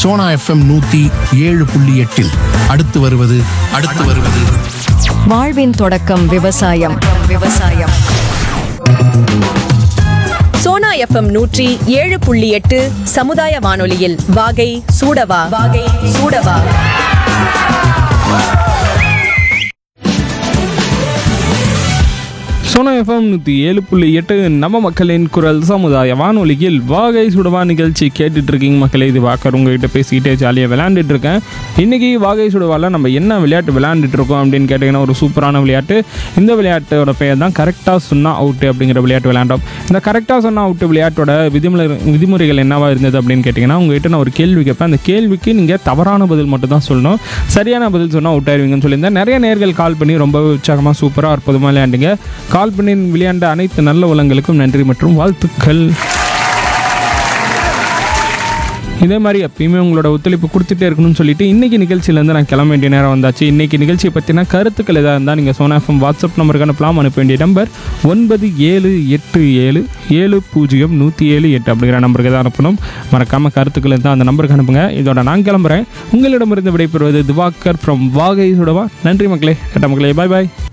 Sona FM நூத்தி ஏழு புள்ளி எட்டில் அடுத்து வருவது அடுத்து வருவது வாழ்வின் தொடக்கம் விவசாயம் விவசாயம் சோனா எஃப்எம் நூற்றி ஏழு புள்ளி எட்டு சமுதாய வானொலியில் வாகை சூடவா வாகை சூடவா சோனா எஃப்எம் நூற்றி ஏழு புள்ளி எட்டு நம்ம மக்களின் குரல் சமுதாய வானொலியில் வாகை சுடவா நிகழ்ச்சி கேட்டுட்டு இருக்கீங்க மக்களே இது வாக்கர் உங்ககிட்ட பேசிக்கிட்டே ஜாலியாக விளையாண்டுட்டு இருக்கேன் இன்னைக்கு வாகை சுடவால நம்ம என்ன விளையாட்டு விளையாண்டுட்டு இருக்கோம் அப்படின்னு கேட்டிங்கன்னா ஒரு சூப்பரான விளையாட்டு இந்த விளையாட்டோட பெயர் தான் கரெக்டாக சொன்னா அவுட்டு அப்படிங்கிற விளையாட்டு விளையாண்டோம் இந்த கரெக்டாக சொன்னா அவுட்டு விளையாட்டோட விதிமுறை விதிமுறைகள் என்னவா இருந்தது அப்படின்னு கேட்டிங்கன்னா உங்ககிட்ட நான் ஒரு கேள்வி கேட்பேன் அந்த கேள்விக்கு நீங்கள் தவறான பதில் மட்டும் தான் சொல்லணும் சரியான பதில் சொன்னால் அவுட் ஆயிருவீங்கன்னு சொல்லியிருந்தேன் நிறைய நேர்கள் கால் பண்ணி ரொம்ப உற்சாகமாக சூப்பராக அற்புதமாக விளையாண்டுங்க கால் பண்ணி விளையாண்ட அனைத்து நல்ல உலங்களுக்கும் நன்றி மற்றும் வாழ்த்துக்கள் இதே மாதிரி எப்பயுமே உங்களோட ஒத்துழைப்பு கொடுத்துட்டே இருக்கணும்னு சொல்லிட்டு இன்னைக்கு நிகழ்ச்சியிலேருந்து நான் கிளம்ப வேண்டிய நேரம் வந்தாச்சு இன்னைக்கு நிகழ்ச்சியை பற்றின கருத்துக்கள் எதாக இருந்தால் நீங்கள் சோனா எஃப்எம் வாட்ஸ்அப் நம்பருக்கு அனுப்பலாம் அனுப்ப வேண்டிய நம்பர் ஒன்பது ஏழு எட்டு ஏழு ஏழு பூஜ்ஜியம் நூற்றி ஏழு எட்டு அப்படிங்கிற நம்பருக்கு தான் அனுப்பணும் மறக்காமல் கருத்துக்கள் இருந்தால் அந்த நம்பருக்கு அனுப்புங்க இதோட நான் கிளம்புறேன் உங்களிடமிருந்து விடைபெறுவது திவாகர் ஃப்ரம் வாகை சுடவா நன்றி மக்களே கேட்ட மக்களே பாய் பாய்